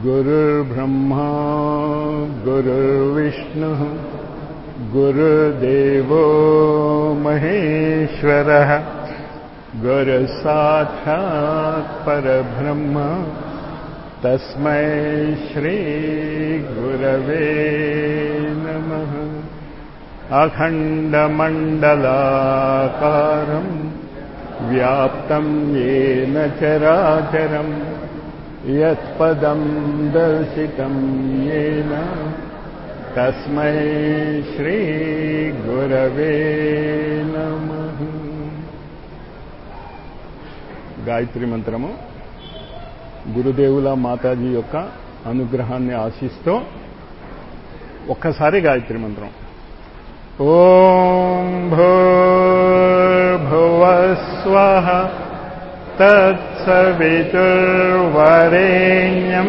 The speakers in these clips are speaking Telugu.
गुरुर्ब्रह्मा गुरुर्विष्णुः गुरुदेवो महेश्वरः गुरुसाक्षात् परब्रह्म तस्मै श्रीगुरवे नमः अखण्डमण्डलाकारम् व्याप्तं येन चराचरम् यत्पदं दर्शितं येन तस्मै श्रीगुरवे नमः గాయత్రి మంత్రము గురుదేవుల మాతాజీ యొక్క అనుగ్రహాన్ని ఆశిస్తూ ఒక్కసారి గాయత్రి మంత్రం ఓం భూర్భువస్వ తత్సవితుర్వరేణ్యం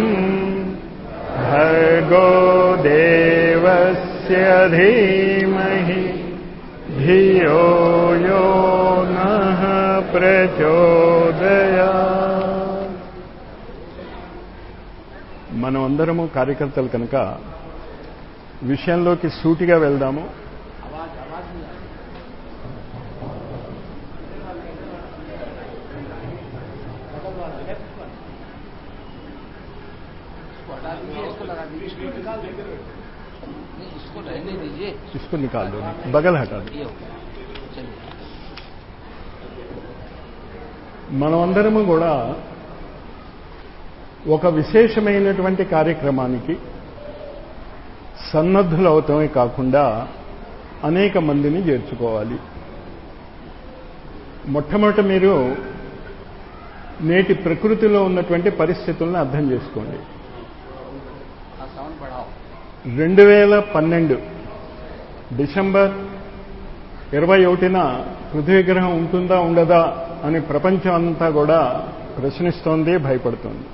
భర్గో దేవస్య ధీమహి ధియో యో నః ప్రచోదయా మనం అందరము కార్యకర్తలు కనుక విషయంలోకి సూటిగా వెళ్దాము इसको रहने दीजिए इसको निकाल दो बगल हटा दो ये हो चलिए మనమందరము కూడా ఒక విశేషమైనటువంటి కార్యక్రమానికి సన్నద్ధులు అవటమే కాకుండా అనేక మందిని చేర్చుకోవాలి మొట్టమొదట మీరు నేటి ప్రకృతిలో ఉన్నటువంటి పరిస్థితులను అర్థం చేసుకోండి हाँ साउंड बढ़ाओ రెండు వేల పన్నెండు డిసెంబర్ ఇరవై ఒకటిన పృథ్వీ గ్రహం ఉంటుందా ఉండదా అని ప్రపంచం అంతా కూడా ప్రశ్నిస్తోంది భయపడుతోంది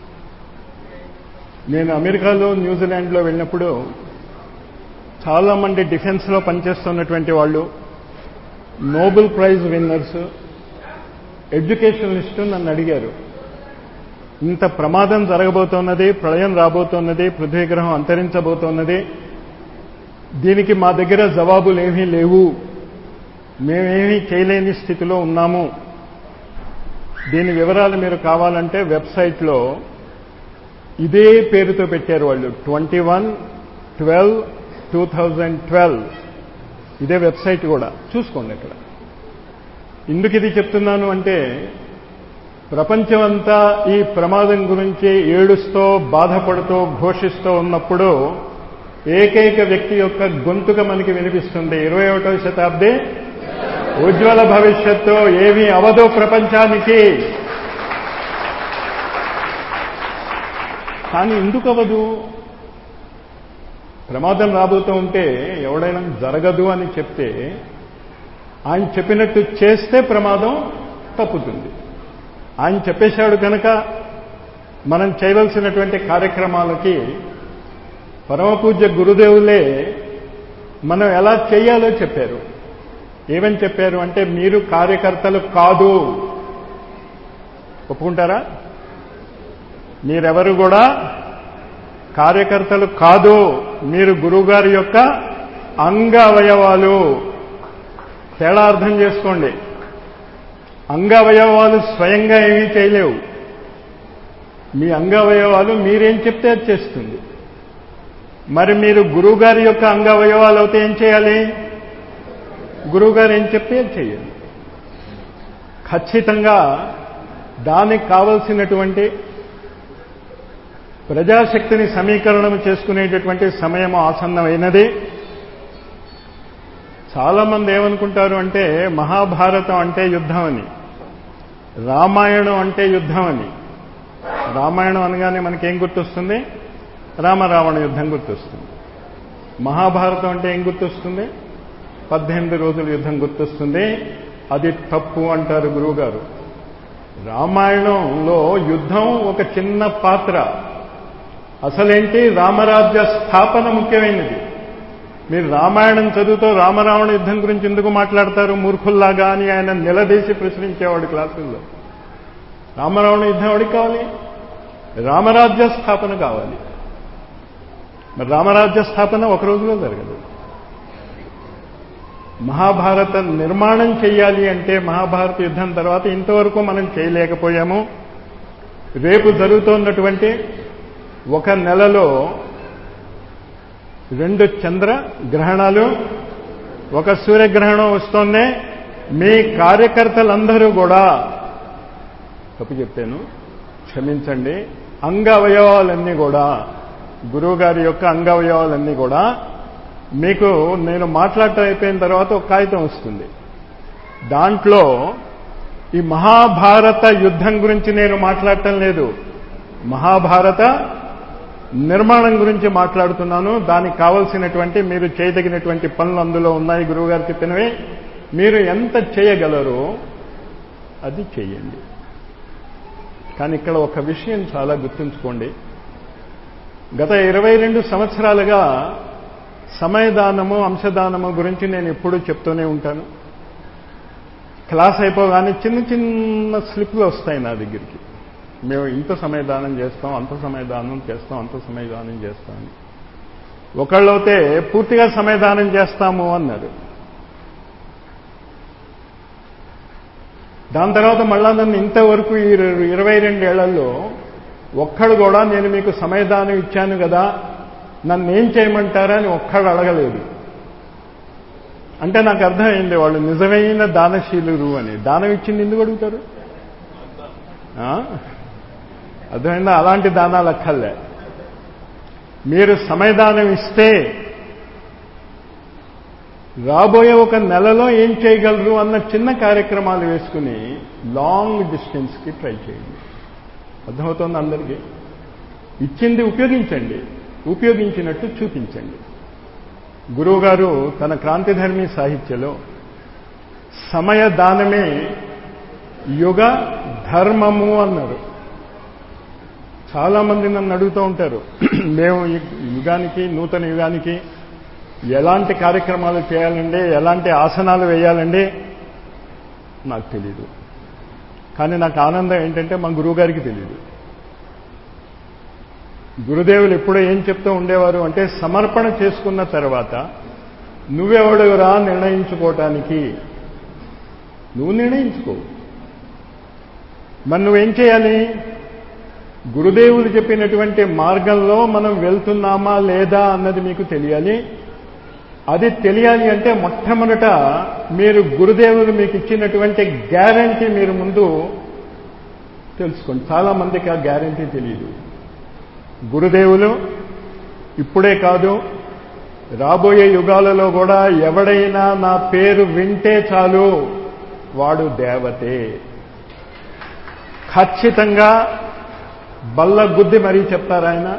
నేను అమెరికాలో న్యూజిలాండ్లో వెళ్ళినప్పుడు చాలామంది డిఫెన్స్లో పనిచేస్తున్నటువంటి వాళ్ళు నోబెల్ ప్రైజ్ విన్నర్స్ ఎడ్యుకేషనలిస్టు నన్ను అడిగారు ఇంత ప్రమాదం జరగబోతోన్నది ప్రళయం రాబోతోన్నది పృథ్వీ గ్రహం అంతరించబోతోన్నది దీనికి మా దగ్గర జవాబులు ఏమీ లేవు మేమేమీ చేయలేని స్థితిలో ఉన్నాము దీని వివరాలు మీరు కావాలంటే వెబ్సైట్లో ఇదే పేరుతో పెట్టారు వాళ్ళు twenty one twelve two thousand twelve ఇదే వెబ్సైట్ కూడా చూసుకోండి ఇక్కడ ఎందుకు ఇది చెప్తున్నాను అంటే ప్రపంచమంతా ఈ ప్రమాదం గురించి ఏడుస్తూ బాధపడుతూ ఘోషిస్తూ ఉన్నప్పుడు ఏకైక వ్యక్తి యొక్క గొంతుక మనకి వినిపిస్తుంది ఇరవై ఒకటవ శతాబ్ది ఉజ్వల భవిష్యత్తు ఏమీ అవదు ప్రపంచానికి కానీ ఎందుకు అవదు ప్రమాదం రాబోతూ ఉంటే ఎవడైనా జరగదు అని చెప్తే ఆయన చెప్పినట్టు చేస్తే ప్రమాదం తప్పుతుంది ఆయన చెప్పేశాడు కనుక మనం చేయవలసినటువంటి కార్యక్రమాలకి పరమపూజ్య గురుదేవులే మనం ఎలా చేయాలో చెప్పారు ఏమని చెప్పారు అంటే మీరు కార్యకర్తలు కాదు ఒప్పుకుంటారా మీరెవరు కూడా కార్యకర్తలు కాదు మీరు గురువుగారి యొక్క అంగ అవయవాలు తేడా అర్థం చేసుకోండి అంగ అవయవాలు స్వయంగా ఏమీ చేయలేవు మీ అంగ అవయవాలు మీరేం చెప్తే అది చేస్తుంది మరి మీరు గురువుగారి యొక్క అంగ అవయవాలు అయితే ఏం చేయాలి గురువుగారు ఏం చెప్తే అది చేయాలి ఖచ్చితంగా దానికి కావలసినటువంటి ప్రజాశక్తిని సమీకరణం చేసుకునేటటువంటి సమయం ఆసన్నమైనది చాలామంది ఏమనుకుంటారు అంటే మహాభారతం అంటే యుద్ధం అని రామాయణం అంటే యుద్ధం అని రామాయణం అనగానే మనకేం గుర్తొస్తుంది రామరావణ యుద్ధం గుర్తొస్తుంది మహాభారతం అంటే ఏం గుర్తొస్తుంది పద్దెనిమిది రోజుల యుద్ధం గుర్తొస్తుంది అది తప్పు అంటారు గురువుగారు రామాయణంలో యుద్ధం ఒక చిన్న పాత్ర అసలేంటి రామరాజ్య స్థాపన ముఖ్యమైనది మీరు రామాయణం చదువుతూ రామరావణ యుద్ధం గురించి ఎందుకు మాట్లాడతారు మూర్ఖుల్లాగా అని ఆయన నిలదీసి ప్రశ్నించేవాడు క్లాసుల్లో రామరావణ యుద్ధం ఎవడికి కావాలి రామరాజ్య స్థాపన కావాలి మరి రామరాజ్య స్థాపన ఒక రోజులో జరగదు మహాభారత నిర్మాణం చేయాలి అంటే మహాభారత యుద్ధం తర్వాత ఇంతవరకు మనం చేయలేకపోయాము రేపు జరుగుతున్నటువంటి ఒక నెలలో రెండు చంద్ర గ్రహణాలు ఒక సూర్యగ్రహణం వస్తోంది మీ కార్యకర్తలందరూ కూడా తప్పు చెప్పాను క్షమించండి అంగవయవాలన్నీ కూడా గురువుగారి యొక్క అంగవయవాలన్నీ కూడా మీకు నేను మాట్లాడటం అయిపోయిన తర్వాత ఒక కాగితం వస్తుంది దాంట్లో ఈ మహాభారత యుద్ధం గురించి నేను మాట్లాడటం లేదు మహాభారత నిర్మాణం గురించి మాట్లాడుతున్నాను దానికి కావలసినటువంటి మీరు చేయదగినటువంటి పనులు అందులో ఉన్నాయి గురువుగారు చెప్పినవి మీరు ఎంత చేయగలరో అది చేయండి కానీ ఇక్కడ ఒక విషయం చాలా గుర్తుంచుకోండి గత ఇరవై రెండు సంవత్సరాలుగా సమయదానము అంశదానము గురించి నేను ఎప్పుడూ చెప్తూనే ఉంటాను క్లాస్ అయిపోగానే చిన్న చిన్న స్లిప్లు వస్తాయి నా దగ్గరికి మేము ఇంత సమయదానం చేస్తాం అంత సమయదానం చేస్తాం అంత సమయదానం చేస్తాం ఒకళ్ళైతే పూర్తిగా సమయదానం చేస్తాము అన్నారు దాని తర్వాత మళ్ళా నన్ను ఇంతవరకు ఈ ఇరవై రెండేళ్లలో ఒక్కడు కూడా నేను మీకు సమయదానం ఇచ్చాను కదా నన్ను ఏం చేయమంటారా అని ఒక్కడు అడగలేదు అంటే నాకు అర్థమైంది వాళ్ళు నిజమైన దానశీలురు అని దానం ఇచ్చింది ఎందుకు అడుగుతారు అర్థమైందా అలాంటి దానాలు అక్కర్లే మీరు సమయదానం ఇస్తే రాబోయే ఒక నెలలో ఏం చేయగలరు అన్న చిన్న కార్యక్రమాలు వేసుకుని లాంగ్ డిస్టెన్స్కి ట్రై చేయండి అర్థమవుతోంది అందరికీ ఇచ్చింది ఉపయోగించండి ఉపయోగించినట్టు చూపించండి గురువుగారు తన క్రాంతిధర్మి సాహిత్యలో సమయ దానమే యుగ ధర్మము అన్నారు చాలామంది నన్ను అడుగుతూ ఉంటారు మేము ఈ యుగానికి నూతన యుగానికి ఎలాంటి కార్యక్రమాలు చేయాలండి ఎలాంటి ఆసనాలు వేయాలండి నాకు తెలీదు కానీ నాకు ఆనందం ఏంటంటే మా గురువుగారికి తెలియదు గురుదేవులు ఎప్పుడో ఏం చెప్తూ ఉండేవారు అంటే సమర్పణ చేసుకున్న తర్వాత నువ్వెవడురా నిర్ణయించుకోవటానికి నువ్వు నిర్ణయించుకో మరి నువ్వేం చేయాలి గురుదేవులు చెప్పినటువంటి మార్గంలో మనం వెళ్తున్నామా లేదా అన్నది మీకు తెలియాలి అది తెలియాలి అంటే మొట్టమొదట మీరు గురుదేవులు మీకు ఇచ్చినటువంటి గ్యారంటీ మీరు ముందు తెలుసుకోండి చాలా మందికి ఆ గ్యారంటీ తెలియదు గురుదేవులు ఇప్పుడే కాదు రాబోయే యుగాలలో కూడా ఎవడైనా నా పేరు వింటే చాలు వాడు దేవతే ఖచ్చితంగా బల్ల గుద్ది మరీ చెప్తారు ఆయన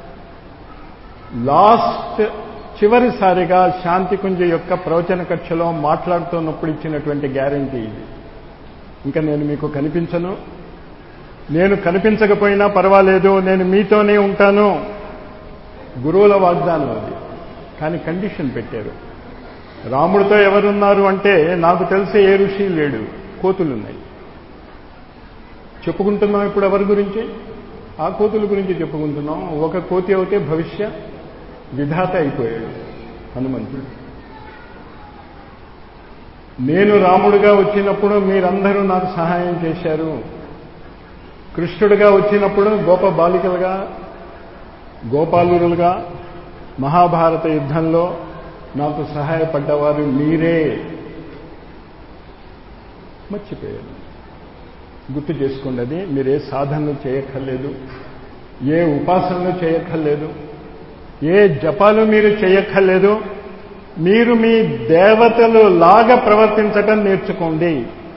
లాస్ట్ చివరిసారిగా శాంతికుంజ యొక్క ప్రవచన కక్షలో మాట్లాడుతున్నప్పుడు ఇచ్చినటువంటి గ్యారంటీ ఇది ఇంకా నేను మీకు కనిపించను నేను కనిపించకపోయినా పర్వాలేదు నేను మీతోనే ఉంటాను గురువుల వాగ్దానం అది కానీ కండిషన్ పెట్టారు రాముడితో ఎవరున్నారు అంటే నాకు తెలిసే ఏ ఋషి లేడు కోతులున్నాయి చెప్పుకుంటున్నాం ఇప్పుడు ఎవరి గురించి ఆ కోతుల గురించి చెప్పుకుంటున్నాం ఒక కోతి అవుతే భవిష్య విధాత అయిపోయాడు హనుమంతుడు నేను రాముడిగా వచ్చినప్పుడు మీరందరూ నాకు సహాయం చేశారు కృష్ణుడిగా వచ్చినప్పుడు గోప బాలికలుగా గోపాలురులుగా మహాభారత యుద్ధంలో నాకు సహాయపడ్డవారు మీరే మర్చిపోయారు గుర్తు చేసుకోండి అది మీరు ఏ సాధనలు చేయక్కర్లేదు ఏ ఉపాసనలు చేయక్కర్లేదు ఏ జపాలు మీరు చేయక్కర్లేదు మీరు మీ దేవతలు లాగా ప్రవర్తించటం నేర్చుకోండి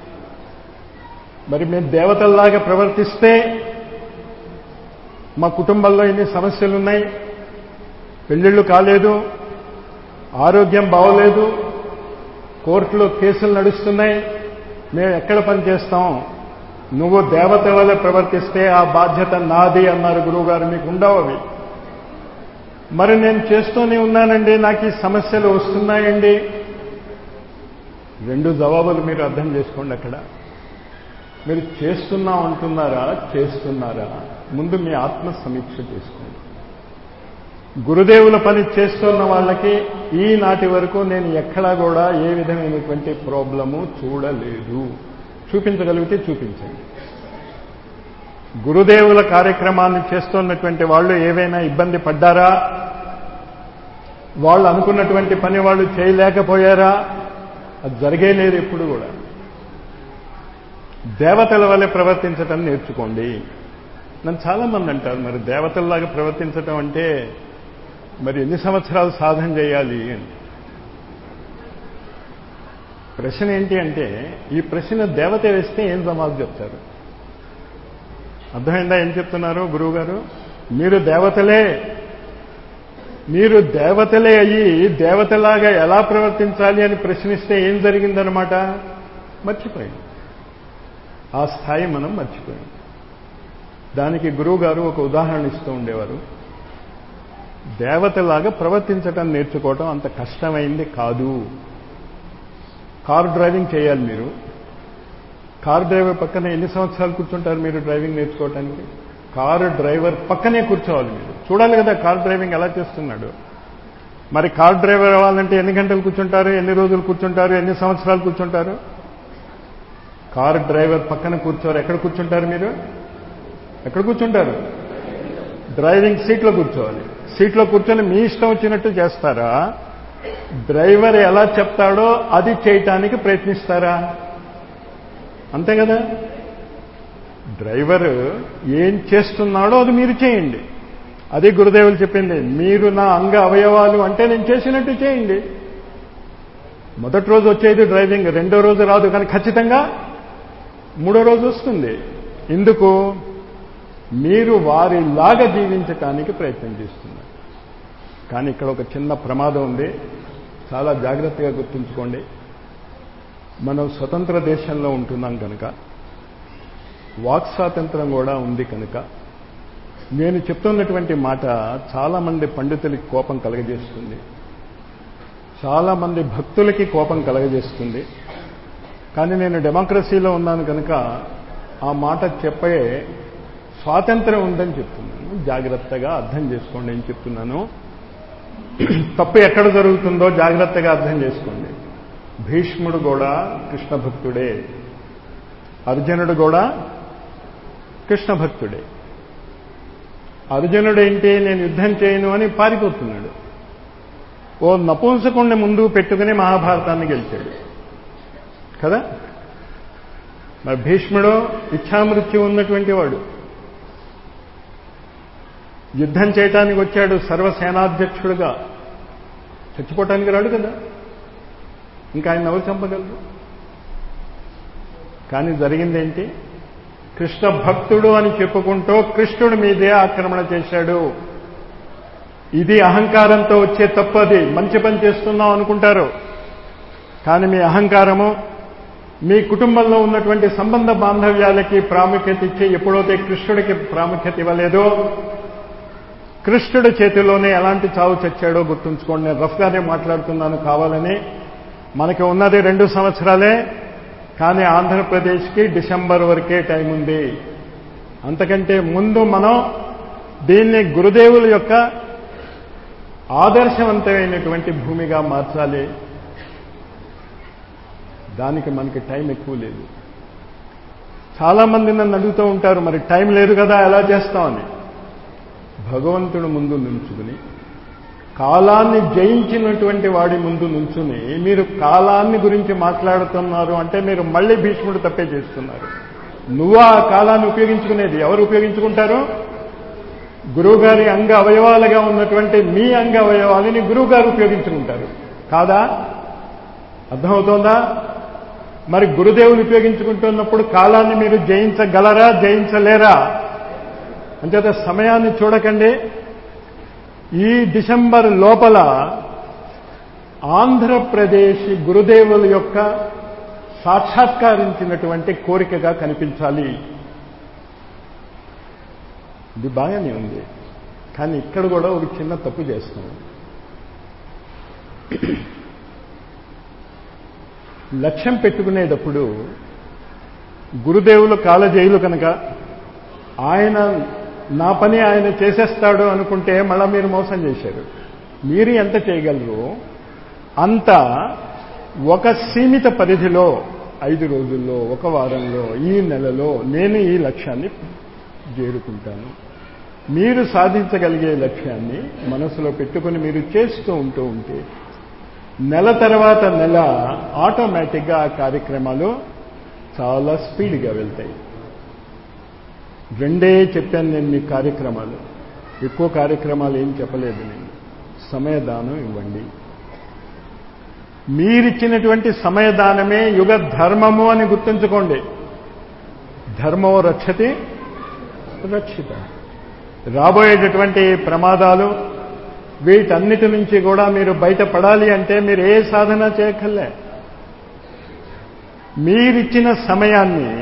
మరి మేము దేవతల్లాగా ప్రవర్తిస్తే మా కుటుంబంలో ఇన్ని సమస్యలున్నాయి పెళ్ళిళ్ళు కాలేదు ఆరోగ్యం బాగోలేదు కోర్టులో కేసులు నడుస్తున్నాయి మేము ఎక్కడ పనిచేస్తాం నువ్వు దేవత వల్ల ప్రవర్తిస్తే ఆ బాధ్యత నాది అన్నారు గురువుగారు మీకు ఉండవు అవి మరి నేను చేస్తూనే ఉన్నానండి నాకు ఈ సమస్యలు వస్తున్నాయండి రెండు జవాబులు మీరు అర్థం చేసుకోండి అక్కడ మీరు చేస్తున్నా అంటున్నారా చేస్తున్నారా ముందు మీ ఆత్మ సమీక్ష చేసుకోండి గురుదేవుల పని చేస్తున్న వాళ్ళకి ఈనాటి వరకు నేను ఎక్కడా కూడా ఏ విధమైనటువంటి ప్రాబ్లము చూడలేదు చూపించగలిగితే చూపించండి గురుదేవుల కార్యక్రమాన్ని చేస్తున్నటువంటి వాళ్ళు ఏవైనా ఇబ్బంది పడ్డారా వాళ్ళు అనుకున్నటువంటి పని వాళ్ళు చేయలేకపోయారా అది జరిగే లేదు ఎప్పుడు కూడా దేవతల వల్లే ప్రవర్తించటం నేర్చుకోండి నన్ను చాలామంది అంటారు మరి దేవతల్లాగా ప్రవర్తించటం అంటే మరి ఎన్ని సంవత్సరాలు సాధన చేయాలి అని ప్రశ్న ఏంటి అంటే ఈ ప్రశ్న దేవత వేస్తే ఏం జవాబు చెప్తారు అర్థమైందా ఏం చెప్తున్నారు గురువు గారు మీరు దేవతలే మీరు దేవతలే అయ్యి దేవతలాగా ఎలా ప్రవర్తించాలి అని ప్రశ్నిస్తే ఏం జరిగిందనమాట మర్చిపోయింది ఆ స్థాయి మనం మర్చిపోయాం దానికి గురువు గారు ఒక ఉదాహరణ ఇస్తూ ఉండేవారు దేవతలాగా ప్రవర్తించటం నేర్చుకోవటం అంత కష్టమైంది కాదు కారు డ్రైవింగ్ చేయాలి మీరు కారు డ్రైవర్ పక్కన ఎన్ని సంవత్సరాలు కూర్చుంటారు మీరు డ్రైవింగ్ నేర్చుకోవటానికి కారు డ్రైవర్ పక్కనే కూర్చోవాలి మీరు చూడాలి కదా కారు డ్రైవింగ్ ఎలా చేస్తున్నాడు మరి కారు డ్రైవర్ అవ్వాలంటే ఎన్ని గంటలు కూర్చుంటారు ఎన్ని రోజులు కూర్చుంటారు ఎన్ని సంవత్సరాలు కూర్చుంటారు కారు డ్రైవర్ పక్కన కూర్చోరు ఎక్కడ కూర్చుంటారు మీరు ఎక్కడ కూర్చుంటారు డ్రైవింగ్ సీట్లో కూర్చోవాలి సీట్లో కూర్చొని మీ ఇష్టం వచ్చినట్టు చేస్తారా డ్రైవర్ ఎలా చెప్తాడో అది చేయటానికి ప్రయత్నిస్తారా అంతే కదా డ్రైవర్ ఏం చేస్తున్నాడో అది మీరు చేయండి అది గురుదేవులు చెప్పింది మీరు నా అంగ అవయవాలు అంటే నేను చేసినట్టు చేయండి మొదటి రోజు వచ్చేది డ్రైవింగ్ రెండో రోజు రాదు కానీ ఖచ్చితంగా మూడో రోజు వస్తుంది ఎందుకు మీరు వారిలాగా జీవించటానికి ప్రయత్నం చేస్తున్నారు కానీ ఇక్కడ ఒక చిన్న ప్రమాదం ఉంది చాలా జాగ్రత్తగా గుర్తుంచుకోండి మనం స్వతంత్ర దేశంలో ఉంటున్నాం కనుక వాక్ స్వాతంత్రం కూడా ఉంది కనుక నేను చెప్తున్నటువంటి మాట చాలామంది పండితులకి కోపం కలగజేస్తుంది చాలామంది భక్తులకి కోపం కలగజేస్తుంది కానీ నేను డెమోక్రసీలో ఉన్నాను కనుక ఆ మాట చెప్పే స్వాతంత్రం ఉందని చెప్తున్నాను జాగ్రత్తగా అర్థం చేసుకోండి ఏం చెప్తున్నాను తప్పు ఎక్కడ జరుగుతుందో జాగ్రత్తగా అర్థం చేసుకోండి భీష్ముడు కూడా కృష్ణ భక్తుడే అర్జునుడు కూడా కృష్ణ భక్తుడే అర్జునుడు ఏంటి నేను యుద్ధం చేయను అని పారిపోతున్నాడు ఓ నపుంసకుణ్ణి ముందు పెట్టుకుని మహాభారతాన్ని గెలిచాడు కదా మరి భీష్ముడు ఇచ్ఛామృత్యు ఉన్నటువంటి వాడు యుద్ధం చేయటానికి వచ్చాడు సర్వసేనాధ్యక్షుడుగా చచ్చిపోవటానికి రాడు కదా ఇంకా ఆయన ఎవరు చంపగలరు కానీ జరిగిందేంటి కృష్ణ భక్తుడు అని చెప్పుకుంటూ కృష్ణుడి మీదే ఆక్రమణ చేశాడు ఇది అహంకారంతో వచ్చే తప్పది మంచి పని చేస్తున్నాం అనుకుంటారు కానీ మీ అహంకారము మీ కుటుంబంలో ఉన్నటువంటి సంబంధ బాంధవ్యాలకి ప్రాముఖ్యత ఇచ్చి ఎప్పుడైతే కృష్ణుడికి ప్రాముఖ్యత ఇవ్వలేదో కృష్ణుడి చేతిలోనే ఎలాంటి చావు చచ్చాడో గుర్తుంచుకోండి నేను రఫ్గానే మాట్లాడుతున్నాను కావాలని మనకి ఉన్నది రెండు సంవత్సరాలే కానీ ఆంధ్రప్రదేశ్కి డిసెంబర్ వరకే టైం ఉంది అంతకంటే ముందు మనం దీన్ని గురుదేవుల యొక్క ఆదర్శవంతమైనటువంటి భూమిగా మార్చాలి దానికి మనకి టైం ఎక్కువ లేదు చాలామంది నన్ను అడుగుతూ ఉంటారు మరి టైం లేదు కదా ఎలా చేస్తామని భగవంతుడు ముందు నుంచుకుని కాలాన్ని జయించినటువంటి వాడి ముందు నుంచుని మీరు కాలాన్ని గురించి మాట్లాడుతున్నారు అంటే మీరు మళ్ళీ భీష్ముడు తప్పే చేస్తున్నారు నువ్వు ఆ కాలాన్ని ఉపయోగించుకునేది ఎవరు ఉపయోగించుకుంటారు గురువుగారి అంగ అవయవాలుగా ఉన్నటువంటి మీ అంగ అవయవాలని గురువుగారు ఉపయోగించుకుంటారు కాదా అర్థమవుతోందా మరి గురుదేవులు ఉపయోగించుకుంటున్నప్పుడు కాలాన్ని మీరు జయించగలరా జయించలేరా అంచేత సమయాన్ని చూడకండి ఈ డిసెంబర్ లోపల ఆంధ్రప్రదేశ్ గురుదేవుల యొక్క సాక్షాత్కరించినటువంటి కోరికగా కనిపించాలి ఇది బాగానే ఉంది కానీ ఇక్కడ కూడా ఒక చిన్న తప్పు చేస్తాం లక్ష్యం పెట్టుకునేటప్పుడు గురుదేవులు కాలజేయులు కనుక ఆయన నా పని ఆయన చేసేస్తాడు అనుకుంటే మళ్ళా మీరు మోసం చేశారు మీరు ఎంత చేయగలరు అంత ఒక సీమిత పరిధిలో ఐదు రోజుల్లో ఒక వారంలో ఈ నెలలో నేను ఈ లక్ష్యాన్ని చేరుకుంటాను మీరు సాధించగలిగే లక్ష్యాన్ని మనసులో పెట్టుకుని మీరు చేస్తూ ఉంటూ ఉంటే నెల తర్వాత నెల ఆటోమేటిక్గా ఆ కార్యక్రమాలు చాలా స్పీడ్గా వెళ్తాయి రెండే చెప్పాను నేను మీ కార్యక్రమాలు ఎక్కువ కార్యక్రమాలు ఏం చెప్పలేదు నేను సమయదానం ఇవ్వండి మీరిచ్చినటువంటి సమయదానమే యుగ ధర్మము అని గుర్తుంచుకోండి ధర్మో రక్షతి రక్షిత రాబోయేటటువంటి ప్రమాదాలు వీటన్నిటి నుంచి కూడా మీరు బయటపడాలి అంటే మీరు ఏ సాధన చేయక్కర్లే మీరిచ్చిన సమయాన్ని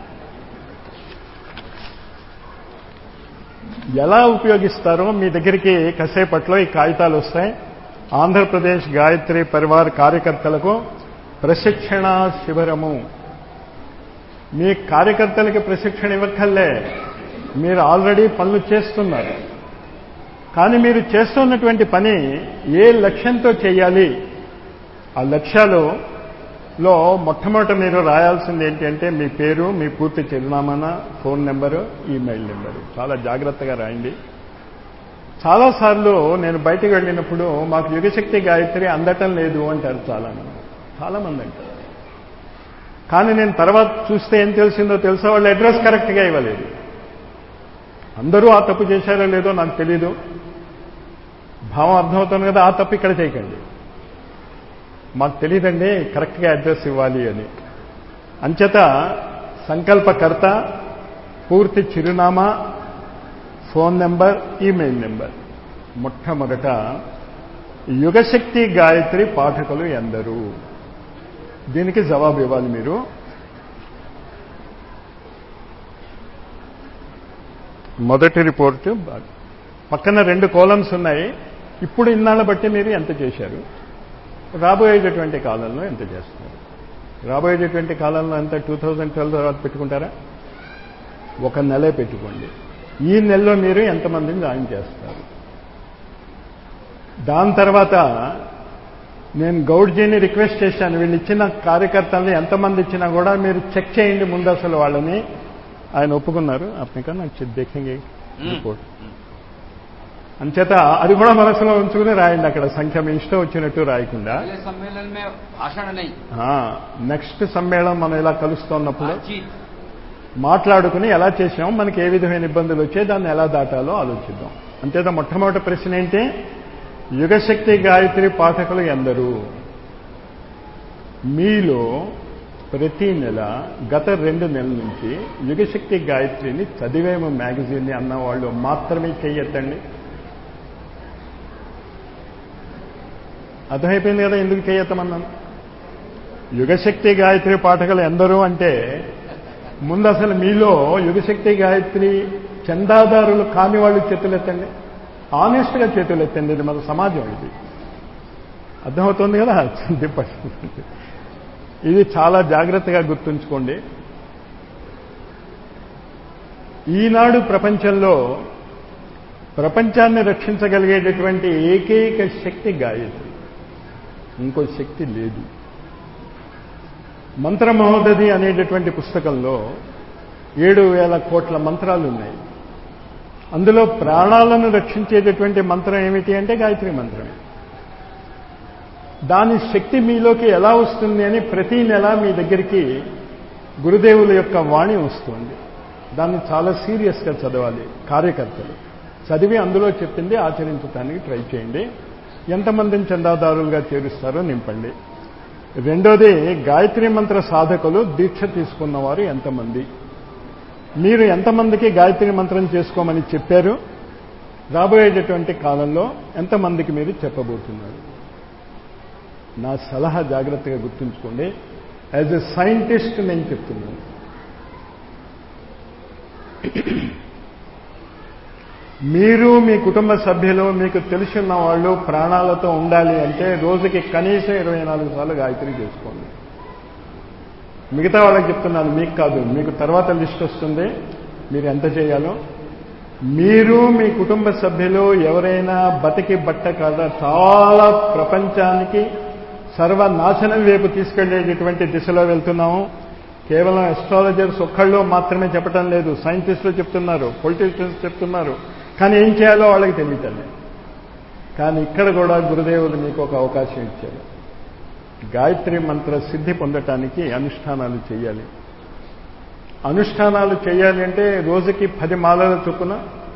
ఎలా ఉపయోగిస్తారో మీ దగ్గరికి కసేపట్లో ఈ కాగితాలు వస్తాయి ఆంధ్రప్రదేశ్ గాయత్రి పరివార్ కార్యకర్తలకు ప్రశిక్షణ శిబిరము మీ కార్యకర్తలకి ప్రశిక్షణ ఇవ్వక్కర్లే మీరు ఆల్రెడీ పనులు చేస్తున్నారు కానీ మీరు చేస్తున్నటువంటి పని ఏ లక్ష్యంతో చేయాలి ఆ లక్ష్యాలు లో మొట్టమొదట మీరు రాయాల్సింది ఏంటి అంటే మీ పేరు మీ పూర్తి చిరునామాన ఫోన్ నెంబరు ఈమెయిల్ నెంబరు చాలా జాగ్రత్తగా రాయండి చాలాసార్లు నేను బయటకు వెళ్ళినప్పుడు మాకు యుగశక్తి గాయత్రి అందటం లేదు అంటారు చాలా మంది చాలా మంది అంటారు కానీ నేను తర్వాత చూస్తే ఏం తెలిసిందో తెలుసా వాళ్ళు అడ్రస్ కరెక్ట్గా ఇవ్వలేదు అందరూ ఆ తప్పు చేశారో లేదో నాకు తెలీదు భావం అర్థమవుతుంది కదా ఆ తప్పు ఇక్కడ చేయకండి మాకు తెలియదండి కరెక్ట్గా అడ్రస్ ఇవ్వాలి అని అంచేత సంకల్పకర్త పూర్తి చిరునామా ఫోన్ నెంబర్ ఈమెయిల్ నెంబర్ మొట్టమొదట యుగశక్తి గాయత్రి పాఠకులు ఎందరు దీనికి జవాబు ఇవ్వాలి మీరు మొదటి రిపోర్టు పక్కన రెండు కోలమ్స్ ఉన్నాయి ఇప్పుడు ఇన్నాళ్ళ బట్టి మీరు ఎంత చేశారు రాబోయేటటువంటి కాలంలో ఎంత చేస్తున్నారు రాబోయేటటువంటి కాలంలో ఎంత టూ థౌజండ్ ట్వెల్వ్ తర్వాత పెట్టుకుంటారా ఒక నెలే పెట్టుకోండి ఈ నెలలో మీరు ఎంతమందిని జాయిన్ చేస్తారు దాని తర్వాత నేను గౌడ్జీని రిక్వెస్ట్ చేశాను వీళ్ళు ఇచ్చిన కార్యకర్తల్ని ఎంతమంది ఇచ్చినా కూడా మీరు చెక్ చేయండి ముందు అసలు వాళ్ళని ఆయన ఒప్పుకున్నారు అప్పటికా నాకు దేఖంగే రిపోర్ట్ అంచేత అది కూడా మనసులో ఉంచుకుని రాయండి అక్కడ సంఖ్య మీ ఇష్టం వచ్చినట్టు రాయకుండా पहले सम्मेलन में भाषण नहीं నెక్స్ట్ సమ్మేళనం మనం ఇలా కలుస్తున్నప్పుడు बातचीत మాట్లాడుకుని ఎలా చేసాం మనకి ఏ విధమైన ఇబ్బందులు వచ్చాయి దాన్ని ఎలా దాటాలో ఆలోచిద్దాం అంతేత మొట్టమొదటి ప్రశ్న ఏంటి యుగశక్తి గాయత్రి పాఠకులు ఎందరు మీలో ప్రతి నెల గత రెండు నెలల నుంచి యుగశక్తి గాయత్రిని చదివేమో మ్యాగజైన్ని అన్న వాళ్ళు మాత్రమే చెయ్యొద్దండి అర్థమైపోయింది కదా ఎందుకు చేయత్తమన్నాను యుగశక్తి గాయత్రి పాఠకులు ఎందరూ అంటే ముందు అసలు మీలో యుగశక్తి గాయత్రి చందాదారులు కాని వాళ్ళు చేతులెత్తండి ఆనెస్ట్గా చేతులెత్తండి ఇది మన సమాజం ఇది అర్థమవుతుంది కదా దిప్పటి ఇది చాలా జాగ్రత్తగా గుర్తుంచుకోండి ఈనాడు ప్రపంచంలో ప్రపంచాన్ని రక్షించగలిగేటటువంటి ఏకైక శక్తి గాయత్రి ఇంకో శక్తి లేదు మంత్రమహోదధి అనేటటువంటి పుస్తకంలో ఏడు వేల కోట్ల మంత్రాలు ఉన్నాయి అందులో ప్రాణాలను రక్షించేటటువంటి మంత్రం ఏమిటి అంటే గాయత్రి మంత్రమే దాని శక్తి మీలోకి ఎలా వస్తుంది అని ప్రతి నెల మీ దగ్గరికి గురుదేవుల యొక్క వాణి వస్తుంది దాన్ని చాలా సీరియస్గా చదవాలి కార్యకర్తలు చదివి అందులో చెప్పింది ఆచరించడానికి ట్రై చేయండి ఎంతమందిని చందాదారులుగా చేరుస్తారో నింపండి రెండోది గాయత్రి మంత్ర సాధకులు దీక్ష తీసుకున్నవారు ఎంతమంది మీరు ఎంతమందికి గాయత్రి మంత్రం చేసుకోమని చెప్పారు రాబోయేటటువంటి కాలంలో ఎంతమందికి మీరు చెప్పబోతున్నారు నా సలహా జాగ్రత్తగా గుర్తుంచుకోండి యాజ్ ఎ సైంటిస్ట్ నేను చెప్తున్నాను మీరు మీ కుటుంబ సభ్యులు మీకు తెలిసిన వాళ్ళు ప్రాణాలతో ఉండాలి అంటే రోజుకి కనీసం ఇరవై నాలుగు సార్లు గాయత్రి చేసుకోండి మిగతా వాళ్ళకి చెప్తున్నాను మీకు కాదు మీకు తర్వాత లిస్ట్ వస్తుంది మీరు ఎంత చేయాలో మీరు మీ కుటుంబ సభ్యులు ఎవరైనా బతికి బట్ట కాదా చాలా ప్రపంచానికి సర్వనాశనం వైపు తీసుకెళ్లేటటువంటి దిశలో వెళ్తున్నాము కేవలం ఎస్ట్రాలజర్స్ ఒక్కళ్ళు మాత్రమే చెప్పటం లేదు సైంటిస్టులు చెప్తున్నారు పొలిటీషియన్స్ చెప్తున్నారు కానీ ఏం చేయాలో వాళ్ళకి తెలియటండి కానీ ఇక్కడ కూడా గురుదేవులు మీకు ఒక అవకాశం ఇచ్చారు గాయత్రి మంత్ర సిద్ధి పొందటానికి అనుష్ఠానాలు చేయాలి అనుష్ఠానాలు చేయాలి అంటే రోజుకి పది మాలల చొప్పున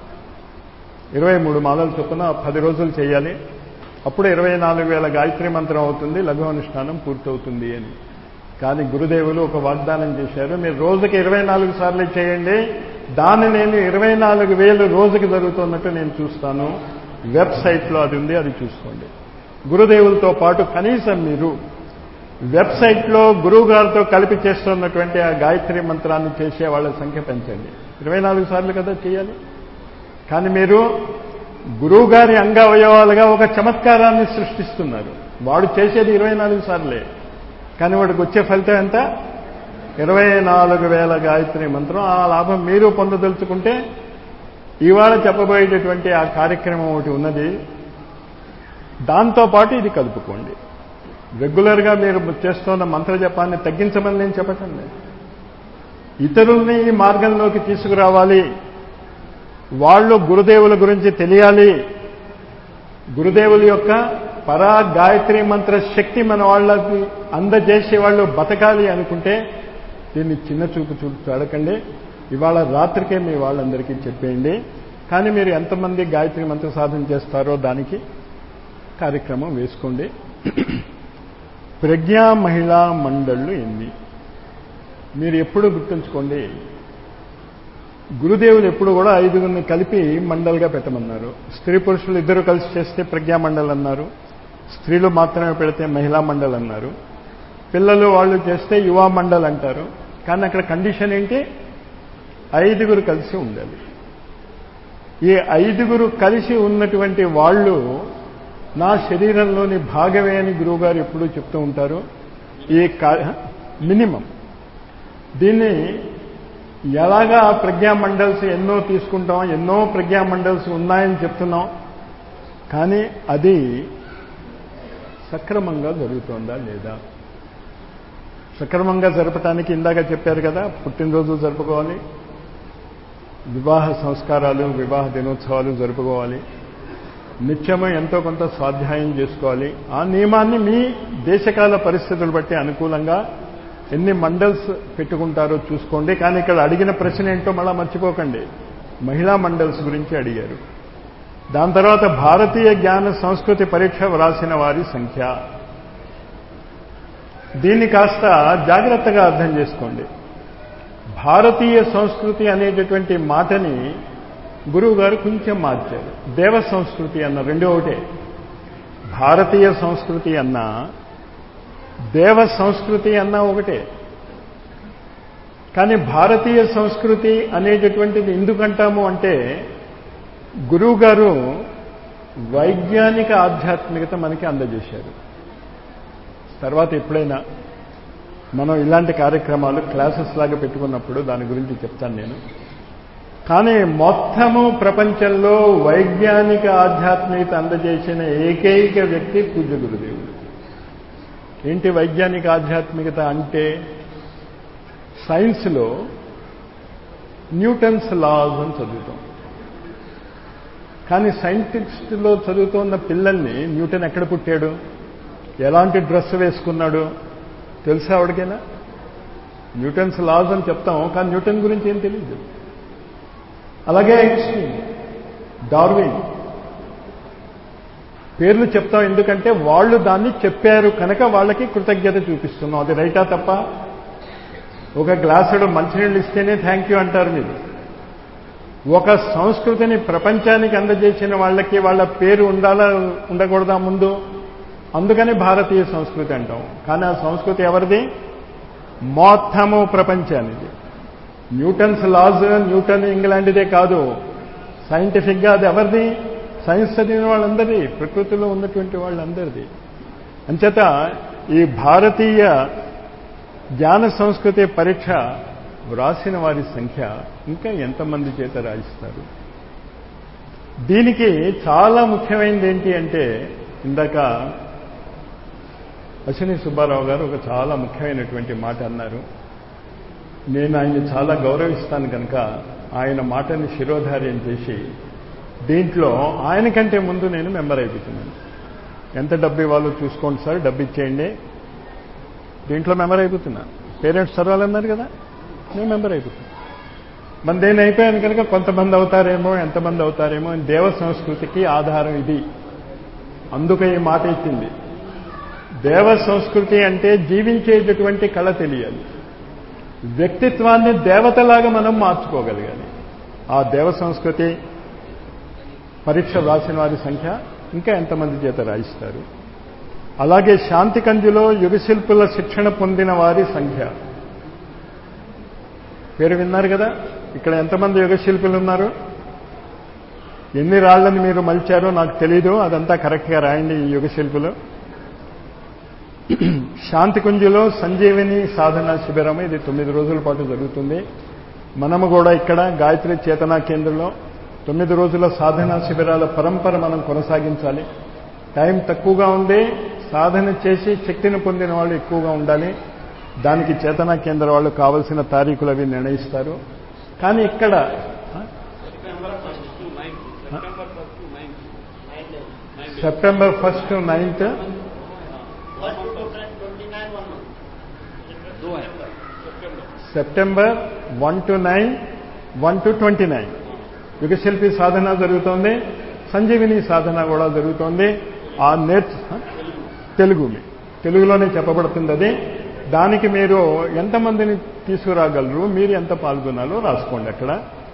ఇరవై మూడు మాలల చొప్పున పది రోజులు చేయాలి అప్పుడు ఇరవై నాలుగు వేల గాయత్రి మంత్రం అవుతుంది లఘు అనుష్ఠానం పూర్తవుతుంది అని కానీ గురుదేవులు ఒక వాగ్దానం చేశారు మీరు రోజుకి ఇరవై నాలుగు సార్లు చేయండి దాన్ని నేను ఇరవై నాలుగు వేలు రోజుకి జరుగుతున్నట్టు నేను చూస్తాను వెబ్సైట్లో అది ఉంది అది చూసుకోండి గురుదేవులతో పాటు కనీసం మీరు వెబ్సైట్లో గురువు గారితో కలిపి చేస్తున్నటువంటి ఆ గాయత్రి మంత్రాన్ని చేసే వాళ్ళ సంఖ్య పెంచండి ఇరవై నాలుగు సార్లు కదా చేయాలి కానీ మీరు గురువు గారి అంగవయవాలుగా ఒక చమత్కారాన్ని సృష్టిస్తున్నారు వాడు చేసేది ఇరవై నాలుగు సార్లే కానీ వాడికి వచ్చే ఫలితం ఎంత ఇరవై నాలుగు వేల గాయత్రి మంత్రం ఆ లాభం మీరు పొందదలుచుకుంటే ఇవాళ చెప్పబోయేటటువంటి ఆ కార్యక్రమం ఒకటి ఉన్నది దాంతోపాటు ఇది కలుపుకోండి రెగ్యులర్గా మీరు చేస్తున్న మంత్రజపాన్ని తగ్గించమని నేను చెప్పటం లేదు ఇతరుల్ని ఈ మార్గంలోకి తీసుకురావాలి వాళ్ళు గురుదేవుల గురించి తెలియాలి గురుదేవుల యొక్క పరా గాయత్రి మంత్ర శక్తి మన వాళ్ళకి అందజేసే వాళ్ళు బతకాలి అనుకుంటే దీన్ని చిన్న చూపు చూపు చూడకండి ఇవాళ రాత్రికే మీ వాళ్ళందరికీ చెప్పేయండి కానీ మీరు ఎంతమంది గాయత్రి మంత్ర సాధన చేస్తారో దానికి కార్యక్రమం వేసుకోండి ప్రజ్ఞా మహిళా మండళ్ళు ఎన్ని మీరు ఎప్పుడు గుర్తుంచుకోండి గురుదేవులు ఎప్పుడు కూడా ఐదుగురిని కలిపి మండల్గా పెట్టమన్నారు స్త్రీ పురుషులు ఇద్దరు కలిసి చేస్తే ప్రజ్ఞా మండల్ అన్నారు స్త్రీలు మాత్రమే పెడితే మహిళా మండల్ అన్నారు పిల్లలు వాళ్ళు చేస్తే యువా మండల్ అంటారు కానీ అక్కడ కండిషన్ ఏంటి ఐదుగురు కలిసి ఉండాలి ఈ ఐదుగురు కలిసి ఉన్నటువంటి వాళ్ళు నా శరీరంలోని భాగమే అని గురువుగారు ఎప్పుడూ చెప్తూ ఉంటారు ఈ మినిమం దీన్ని ఎలాగా ప్రజ్ఞా మండల్స్ ఎన్నో తీసుకుంటాం ఎన్నో ప్రజ్ఞా మండల్స్ ఉన్నాయని చెప్తున్నాం కానీ అది సక్రమంగా జరుగుతోందా లేదా సక్రమంగా జరపటానికి ఇందాక చెప్పారు కదా పుట్టినరోజు జరుపుకోవాలి వివాహ సంస్కారాలు వివాహ దినోత్సవాలు జరుపుకోవాలి నిత్యము ఎంతో కొంత స్వాధ్యాయం చేసుకోవాలి ఆ నియమాన్ని మీ దేశకాల పరిస్థితులు బట్టి అనుకూలంగా ఎన్ని మండల్స్ పెట్టుకుంటారో చూసుకోండి కానీ ఇక్కడ అడిగిన ప్రశ్న ఏంటో మళ్ళా మర్చిపోకండి మహిళా మండల్స్ గురించి అడిగారు దాని తర్వాత భారతీయ జ్ఞాన సంస్కృతి పరీక్ష వ్రాసిన వారి సంఖ్య దీన్ని కాస్త జాగ్రత్తగా అర్థం చేసుకోండి భారతీయ సంస్కృతి అనేటటువంటి మాటని గురువు గారు కొంచెం మార్చారు దేవ సంస్కృతి అన్న రెండో ఒకటే భారతీయ సంస్కృతి అన్న దేవ సంస్కృతి అన్న ఒకటే కానీ భారతీయ సంస్కృతి అనేటటువంటిది ఎందుకంటాము అంటే గురువు గారు వైజ్ఞానిక ఆధ్యాత్మికత మనకి అందజేశారు తర్వాత ఎప్పుడైనా మనం ఇలాంటి కార్యక్రమాలు క్లాసెస్ లాగా పెట్టుకున్నప్పుడు దాని గురించి చెప్తాను నేను కానీ మొత్తము ప్రపంచంలో వైజ్ఞానిక ఆధ్యాత్మికత అందజేసిన ఏకైక వ్యక్తి పూజ్య గురుదేవుడు ఏంటి వైజ్ఞానిక ఆధ్యాత్మికత అంటే సైన్స్లో న్యూటన్స్ లాస్ అని చదువుతాం కానీ సైంటిస్టులో చదువుతున్న పిల్లల్ని న్యూటన్ ఎక్కడ పుట్టాడు ఎలాంటి డ్రెస్ వేసుకున్నాడు తెలుసా ఆవిడకైనా న్యూటన్స్ లాస్ అని చెప్తాం కానీ న్యూటన్ గురించి ఏం తెలియదు అలాగే ఐన్స్టీన్ డార్విన్ పేర్లు చెప్తాం ఎందుకంటే వాళ్ళు దాన్ని చెప్పారు కనుక వాళ్ళకి కృతజ్ఞత చూపిస్తున్నాం అది రైటా తప్ప ఒక గ్లాసుడు మంచినీళ్ళు ఇస్తేనే థ్యాంక్ యూ అంటారు మీరు ఒక సంస్కృతిని ప్రపంచానికి అందజేసిన వాళ్ళకి వాళ్ళ పేరు ఉండాలా ఉండకూడదా ముందు అందుకని భారతీయ సంస్కృతి అంటాం కానీ ఆ సంస్కృతి ఎవరిది మొత్తము ప్రపంచానిది న్యూటన్స్ లాజ్ న్యూటన్ ఇంగ్లాండ్దే కాదు సైంటిఫిక్గా అది ఎవరిది సైన్స్ చదివిన వాళ్ళందరిది ప్రకృతిలో ఉన్నటువంటి వాళ్ళందరిది అంచేత ఈ భారతీయ జ్ఞాన సంస్కృతి పరీక్ష వ్రాసిన వారి సంఖ్య ఇంకా ఎంతమంది చేత రాయిస్తారు దీనికి చాలా ముఖ్యమైనది ఏంటి అంటే ఇందాక అశ్విని సుబ్బారావు గారు ఒక చాలా ముఖ్యమైనటువంటి మాట అన్నారు నేను ఆయన్ని చాలా గౌరవిస్తాను కనుక ఆయన మాటని శిరోధార్యం చేసి దీంట్లో ఆయన కంటే ముందు నేను మెంబర్ అయిపోతున్నాను ఎంత డబ్బు ఇవ్వాలో చూసుకోండి సార్ డబ్బు ఇచ్చేయండి దీంట్లో మెంబర్ అయిపోతున్నా పేరెంట్స్ చదవాలన్నారు కదా నేను మెంబర్ అయిపోతున్నా మన దేని అయిపోయాను కనుక కొంతమంది అవుతారేమో ఎంతమంది అవుతారేమో అని దేవ సంస్కృతికి ఆధారం ఇది అందుకే ఈ మాట ఇచ్చింది దేవ సంస్కృతి అంటే జీవించేటటువంటి కళ తెలియాలి వ్యక్తిత్వాన్ని దేవతలాగా మనం మార్చుకోగలగాలి ఆ దేవ సంస్కృతి పరీక్ష రాసిన వారి సంఖ్య ఇంకా ఎంతమంది చేత రాయిస్తారు అలాగే శాంతి కంజులో యుగశిల్పుల శిక్షణ పొందిన వారి సంఖ్య పేరు విన్నారు కదా ఇక్కడ ఎంతమంది యుగశిల్పులు ఉన్నారు ఎన్ని రాళ్లను మీరు మలిచారో నాకు తెలీదు అదంతా కరెక్ట్గా రాయండి ఈ యుగశిల్పులు శాంతికుంజులో సంజీవిని సాధన శిబిరం ఇది తొమ్మిది రోజుల పాటు జరుగుతుంది మనము కూడా ఇక్కడ గాయత్రి చేతనా కేంద్రంలో తొమ్మిది రోజుల సాధనా శిబిరాల పరంపర మనం కొనసాగించాలి టైం తక్కువగా ఉంది సాధన చేసి శక్తిని పొందిన వాళ్ళు ఎక్కువగా ఉండాలి దానికి చేతనా కేంద్ర వాళ్ళు కావలసిన తారీఖులు అవి నిర్ణయిస్తారు కానీ ఇక్కడ సెప్టెంబర్ ఫస్ట్ నైన్త్ दो है September one two nine one two twenty nine యుగశిల్పి సాధన జరుగుతోంది సంజీవిని సాధన కూడా జరుగుతోంది ఆ నేర్చు తెలుగు మీ తెలుగులోనే చెప్పబడుతుంది అది దానికి మీరు ఎంతమందిని తీసుకురాగలరు మీరు ఎంత పాల్గొనాలో రాసుకోండి అక్కడ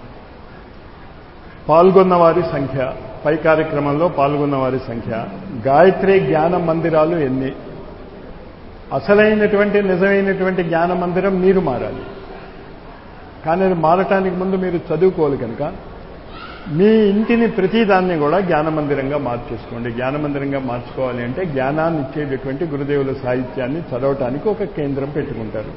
పాల్గొన్న వారి సంఖ్య పై కార్యక్రమంలో పాల్గొన్న వారి సంఖ్య గాయత్రి జ్ఞాన మందిరాలు ఎన్ని అసలైనటువంటి నిజమైనటువంటి జ్ఞాన మందిరం మీరు మారాలి కానీ అది మారటానికి ముందు మీరు చదువుకోవాలి కనుక మీ ఇంటిని ప్రతిదాన్ని కూడా జ్ఞాన మందిరంగా మార్చేసుకోండి జ్ఞాన మందిరంగా మార్చుకోవాలి అంటే జ్ఞానాన్ని ఇచ్చేటటువంటి గురుదేవుల సాహిత్యాన్ని చదవటానికి ఒక కేంద్రం పెట్టుకుంటారు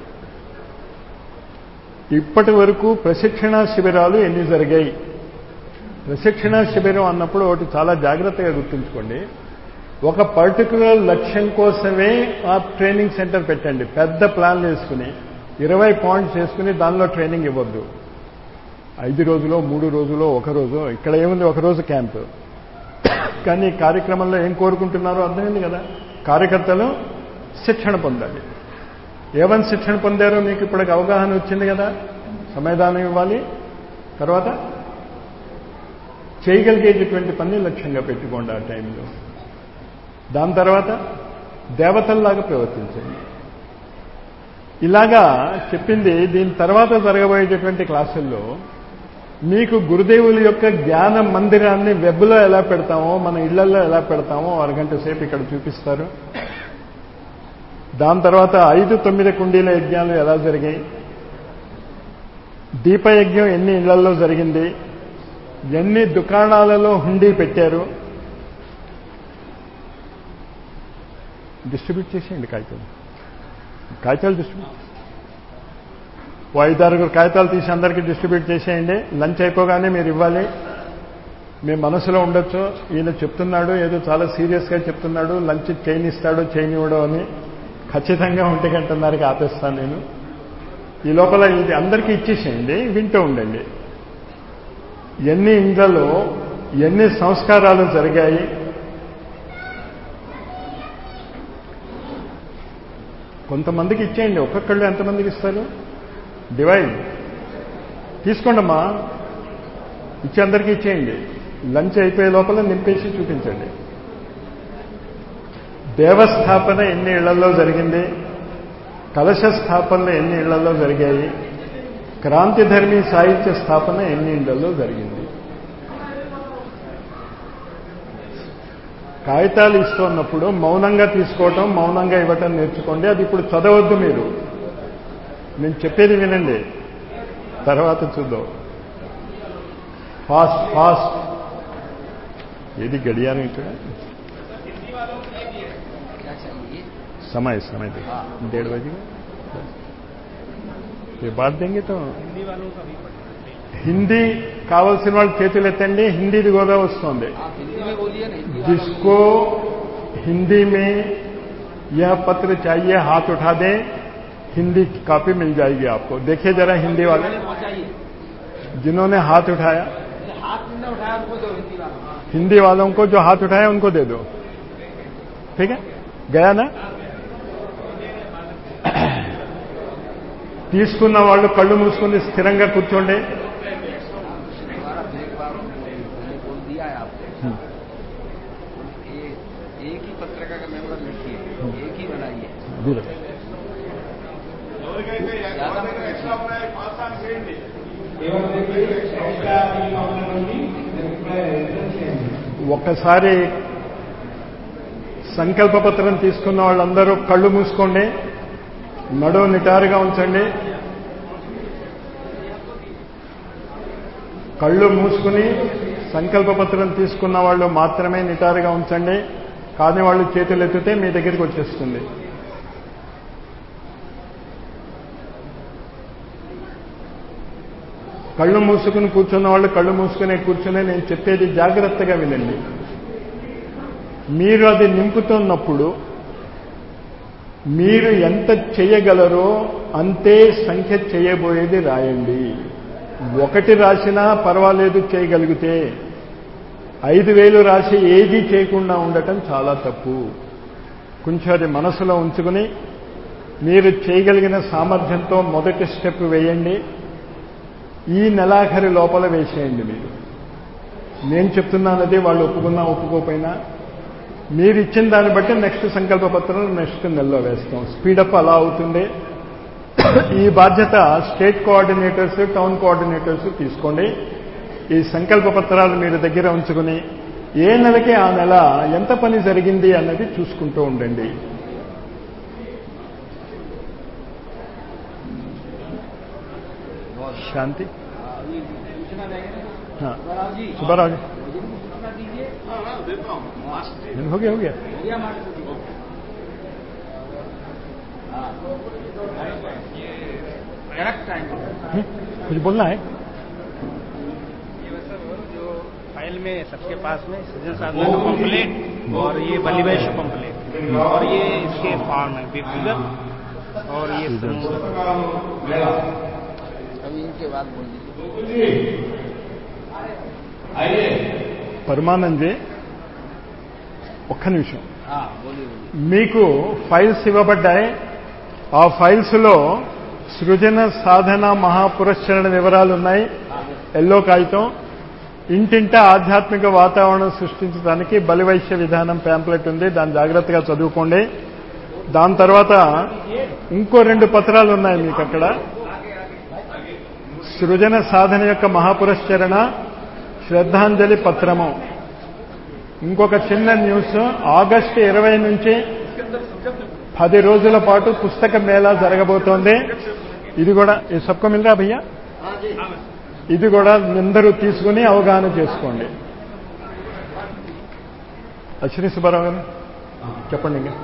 ఇప్పటి వరకు ప్రశిక్షణ శిబిరాలు ఎన్ని జరిగాయి ప్రశిక్షణ శిబిరం అన్నప్పుడు ఒకటి చాలా జాగ్రత్తగా గుర్తుంచుకోండి ఒక పర్టికులర్ లక్ష్యం కోసమే ఆ ట్రైనింగ్ సెంటర్ పెట్టండి పెద్ద ప్లాన్లు వేసుకుని ఇరవై పాయింట్స్ వేసుకుని దానిలో ట్రైనింగ్ ఇవ్వద్దు ఐదు రోజులో మూడు రోజులో ఒక రోజు ఇక్కడ ఏముంది ఒక రోజు క్యాంపు కానీ ఈ కార్యక్రమంలో ఏం కోరుకుంటున్నారో అర్థమైంది కదా కార్యకర్తలు శిక్షణ పొందాలి ఏమని శిక్షణ పొందారో మీకు ఇప్పటికి అవగాహన వచ్చింది కదా సమాధానం ఇవ్వాలి తర్వాత చేయగలిగేటటువంటి పని లక్ష్యంగా పెట్టుకోండి ఆ టైంలో దాని తర్వాత దేవతల్లాగా ప్రవర్తించండి ఇలాగా చెప్పింది దీని తర్వాత జరగబోయేటటువంటి క్లాసుల్లో మీకు గురుదేవుల యొక్క జ్ఞాన మందిరాన్ని వెబ్లో ఎలా పెడతామో మన ఇళ్లలో ఎలా పెడతామో అరగంట సేపు ఇక్కడ చూపిస్తారు దాని తర్వాత ఐదు తొమ్మిది కుండీల యజ్ఞాలు ఎలా జరిగాయి దీపయజ్ఞం ఎన్ని ఇళ్లలో జరిగింది ఎన్ని దుకాణాలలో హుండీ పెట్టారు డిస్ట్రిబ్యూట్ చేసేయండి కాగితాలు కాగితాలు డిస్ట్రిబ్యూట్ ఓ ఐదారుగురు కాగితాలు తీసి అందరికీ డిస్ట్రిబ్యూట్ చేసేయండి లంచ్ అయిపోగానే మీరు ఇవ్వాలి మీ మనసులో ఉండొచ్చు ఈయన చెప్తున్నాడు ఏదో చాలా సీరియస్గా చెప్తున్నాడు లంచ్ చైన్ ఇస్తాడు చైన్ ఇవ్వడం అని ఖచ్చితంగా ఒంటి గంటన్నరకి ఆపేస్తాను నేను ఈ లోపల ఇది అందరికీ ఇచ్చేసేయండి వింటూ ఉండండి ఎన్ని ఇండ్లలో ఎన్ని సంస్కారాలు జరిగాయి కొంతమందికి ఇచ్చేయండి ఒక్కొక్కళ్ళు ఎంతమందికి ఇస్తారు డివైడ్ తీసుకోండమ్మా ఇచ్చి అందరికీ ఇచ్చేయండి లంచ్ అయిపోయే లోపల నింపేసి చూపించండి దేవస్థాపన ఎన్ని ఇళ్లలో జరిగింది కలశ స్థాపనలు ఎన్ని ఇళ్లలో జరిగాయి క్రాంతిధర్మి సాహిత్య స్థాపన ఎన్ని ఇళ్లలో జరిగింది కాగితాలు ఇస్తున్నప్పుడు మౌనంగా తీసుకోవటం మౌనంగా ఇవ్వటం నేర్చుకోండి అది ఇప్పుడు చదవద్దు మీరు నేను చెప్పేది వినండి తర్వాత చూద్దాం ఫాస్ట్ ఫాస్ట్ ఏది గడియారం ఇక్కడ क्या चाहिए समय समय देखो हाँ। डेढ़ बजे ये बात देंगे तो హిందీ కావలసిన వాళ్ళు చేతులు ఎత్తండి హిందీది కూడా వస్తుంది आप हिंदी में बोलिए ना हिंदी वालों जिसको हिंदी में यह पत्र चाहिए हाथ उठा दें हिंदी की कॉपी मिल जाएगी आपको देखिए जरा हिंदी वाले को पहुंचाइए जिन्होंने हाथ उठाया हाथ तुमने उठाया उनको दो हिंदी वालों हिंदी वालों को जो हाथ उठाया उनको दे दो ठीक है गया ना తీసుకున్న వాళ్ళు కళ్ళు మూసుకుని స్థిరంగా కూర్చోండి दोबारा फिर एक बार मैंने बोल दिया है आपको ये एक ही पत्रिका का मेंबर लिखिए एक ही बनाइए దూరం. ज्यादा मत लिखिए। ఒక్కసారి సంకల్ప పత్రం తీసుకున్న వాళ్ళందరూ కళ్ళు మూసుకోండి నడువు నిటారుగా ఉంచండి కళ్ళు మూసుకుని సంకల్ప పత్రం తీసుకున్న వాళ్ళు మాత్రమే నిటారుగా ఉంచండి కాని వాళ్ళు చేతులు ఎత్తితే మీ దగ్గరికి వచ్చేస్తుంది కళ్ళు మూసుకుని కూర్చున్న వాళ్ళు కళ్ళు మూసుకునే కూర్చునే నేను చెప్పేది జాగ్రత్తగా వినండి మీరు అది నింపుతున్నప్పుడు మీరు ఎంత చేయగలరో అంతే సంఖ్య చేయబోయేది రాయండి ఒకటి రాసినా పర్వాలేదు చేయగలిగితే ఐదు వేలు రాసి ఏది చేయకుండా ఉండటం చాలా తప్పు కొంచెం అది మనసులో ఉంచుకుని మీరు చేయగలిగిన సామర్థ్యంతో మొదటి స్టెప్ వేయండి ఈ నెలాఖరి లోపల వేసేయండి మీరు నేను చెప్తున్నానది వాళ్ళు ఒప్పుకున్నా ఒప్పుకోకపోయినా మీరు ఇచ్చిన దాన్ని బట్టి నెక్స్ట్ సంకల్ప పత్రం నెక్స్ట్ నెలలో వేస్తాం స్పీడప్ అలా అవుతుంది ఈ బాధ్యత స్టేట్ కోఆర్డినేటర్స్ టౌన్ కోఆర్డినేటర్స్ తీసుకోండి ఈ సంకల్ప పత్రాలు మీరు దగ్గర ఉంచుకుని ఏ నెలకి ఆ నెల ఎంత పని జరిగింది అన్నది చూసుకుంటూ ఉండండి శాంతి अभी सूचना देंगे ना हाँ सुब्बाराव जी सुब्बाराव जी भोजन की सूचना दीजिए हो गया हो गया भैया मास्टर जी हाँ करेक्ट टाइम हम्म, कुछ बोलना है ये सब जो फाइल में सबके पास में सज्जन साधना का पंपलेट और ये बलिवेश पंपलेट और ये इसके फॉर्म है व्यक्तिगत और ये समूह अभी इनके बाद बोल दीजिए పరమానందే ఒక్క నిమిషం हाँ बोलिए बोलिए మీకు ఫైల్స్ ఇవ్వబడ్డాయి ఆ ఫైల్స్ లో సృజన సాధన మహాపురస్కరణ వివరాలు ఉన్నాయి ఎల్లో కాగితం ఇంటింట ఆధ్యాత్మిక వాతావరణం సృష్టించడానికి బలివైశ్య విధానం ప్యాంప్లెట్ ఉంది దాన్ని జాగ్రత్తగా చదువుకోండి దాని తర్వాత ఇంకో రెండు పత్రాలు ఉన్నాయి మీకు అక్కడ సృజన సాధన యొక్క మహాపురస్కరణ శ్రద్ధాంజలి పత్రము ఇంకొక చిన్న న్యూస్ ఆగస్టు ఇరవై నుంచి పది రోజుల పాటు పుస్తక మేళా జరగబోతోంది ఇది కూడా ఈ సబ్కో మిల్రా భయ్యా ఇది కూడా అందరూ తీసుకుని అవగాహన చేసుకోండి అశ్విని సుబ్బారావు గారు చెప్పండి ఇంకా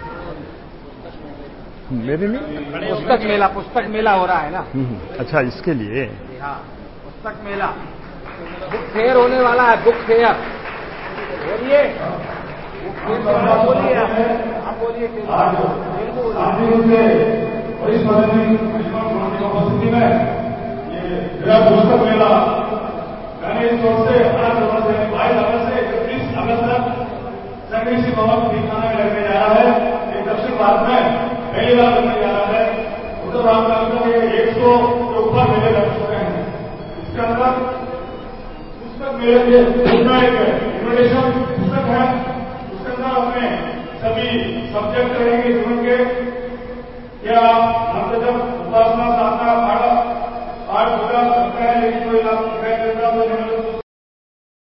मेरे लिए पुस्तक मेला पुस्तक मेला हो रहा है ना हम्म, अच्छा इसके लिए हाँ पुस्तक मेला बुक फेयर होने वाला है बुक फेयर बोलिए बुक फेयर के बारे में बोलिए आप आप बोलिए तेलुगु बोलिए। आदित्य और इस बारे में की उपस्थिति में ये मेरा पुस्तक मेला गणेश चौक से आठ अगस्त से बाईस अगस्त से इकतीस अगस्त तक संगीत भवन दिखाना में लगने जा रहा है ये दक्षिण भारत में पहली बार लगने जा रहा है उत्तर भारत में अभी तक ये एक सौ के ऊपर मेले लग चुके हैं इसके अंदर पुस्तक मेले के उसमें एक इन्विटेशन पुस्तक है उसके अंदर अपने सभी सब्जेक्ट रहेंगे जीवन के क्या मंत्रजप उपासना साधना